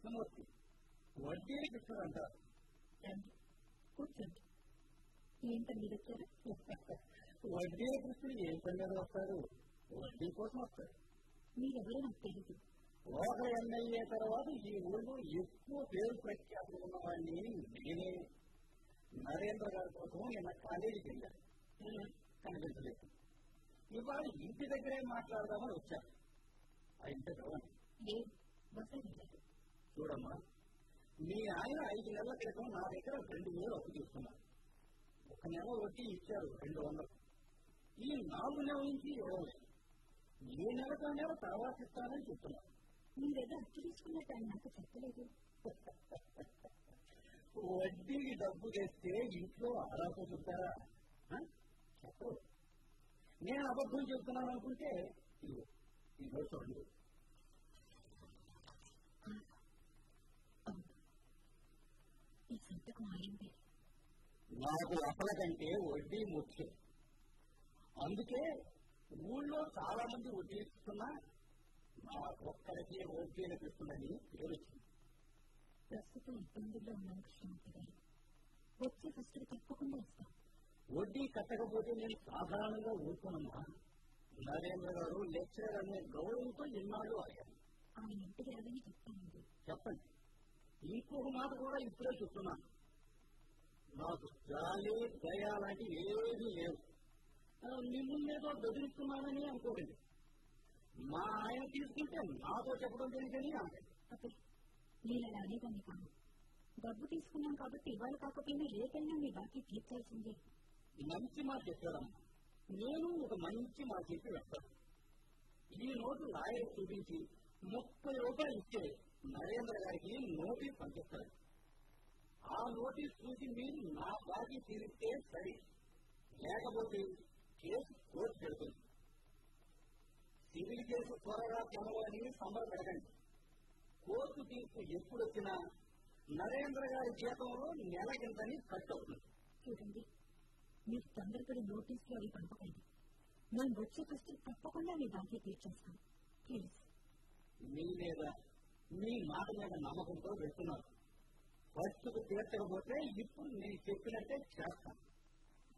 కృష్ణమూర్తి వడ్డీ కృష్ణుడు అంటారు రండి కూర్చోండి ఏంటని మీరు వచ్చారు వడ్డీ కృష్ణుడు ఏం పని మీద వస్తారు వడ్డీ కోసం వస్తారు మీరెవరో నాకు తెలియదు ఒక ఎమ్మెల్యే తర్వాత ఈ ఊళ్ళో ఎక్కువ పేరు ప్రఖ్యాతులు ఉన్నవాడిని నేనే నరేంద్ర గారి కోసం నిన్న కాలేజీకి వెళ్ళాను కనిపించలేదు ఇవాళ ఇంటి దగ్గరే మాట్లాడదామని వచ్చాను ఆ ఇంటి చదవండి లేదు బస్సు వెళ్ళారు చూడమ్మా మీ ఆయన ఐదు నెలల క్రితం నా దగ్గర రెండు వేలు అప్పు తీసుకున్నారు ఒక నెల వడ్డీ ఇచ్చారు రెండు వందలు ఈ నాలుగు నెలల నుంచి ఇవ్వలేదు ఏ నెలకు ఆ నెల తర్వాత ఇస్తానని చెప్తున్నారు మీరేదో అప్పు తీసుకున్నట్టు ఆయన నాకు చెప్పలేదు వడ్డీకి డబ్బు తెస్తే ఇంట్లో ఆరాపు చూస్తారా ఆ? చెప్పరు నేను అబద్ధం చెప్తున్నాను అనుకుంటే ఇదిగో ఇదిగో చూడండి అవును ఈ సంతకం అయింది నాకు అసలు కంటే వడ్డీ ముఖ్యం అందుకే ఊళ్ళో చాలా మంది వడ్డీ ఇస్తున్నా నా ఒక్కడికి వడ్డీ ఇస్తుందని పేరు వచ్చింది ప్రస్తుతం ఇబ్బందుల్లో ఉన్నాను కృష్ణమూర్తి గారు వచ్చే ఫస్ట్ తప్పకుండా ఇస్తాం వడ్డీ కట్టకపోతే నేను సాధారణంగా ఊరుకోనమ్మా నరేంద్ర గారు లెక్చరర్ అనే గౌరవంతో ఎన్నాళ్ళు ఆగాను ఆయన ఇంటికి రాదని చెప్తానండి చెప్పండి ఇంకొక మాట కూడా ఇప్పుడే చెప్తున్నాను నాకు జాలి దయ లాంటి ఏమీ లేవు ఆ, మిమ్మల్ని ఏదో బెదిరిస్తున్నానని అనుకోకండి మా ఆయన తీసుకుంటే నాతో చెప్పడం తెలియదని అనకండి అప్పుడు నేను అలా అనేదాన్ని కాదు డబ్బు తీసుకున్నాం కాబట్టి ఇవాళ కాకపోయినా రేపైనా మీ బాకీ తీర్చాల్సిందే మంచి మాట చెప్పాడమ్మా నేను ఒక మంచి మాట చెప్పి వెళ్తాను ఈ నోటు లాయర్ చూపించి ముప్పై రూపాయలు ఇచ్చే నరేంద్ర గారికి నోటీస్ పంపిస్తారు ఆ నోటీస్ చూసి మీరు నా బాకీ తీరిస్తే సరి లేకపోతే కేసు కోర్టు పెడుతుంది సివిల్ కేసు త్వరగా తెలవని సంబరపెడకండి కోర్టు తీర్పు ఎప్పుడు వచ్చినా నరేంద్ర గారి జీతంలో నెలకింతని కట్ అవుతుంది చూడండి మీరు తొందరపడి నోటీసులు అవి పంపకండి మేము వచ్చే ఫస్ట్ తప్పకుండా మీ బాకీ తీర్చేస్తాం ప్లీజ్ మీ మీద మీ మాట మీద నమ్మకంతో వెళ్తున్నారు ఫస్ట్కు తీర్చకపోతే ఇప్పుడు నేను చెప్పినట్టే చేస్తాను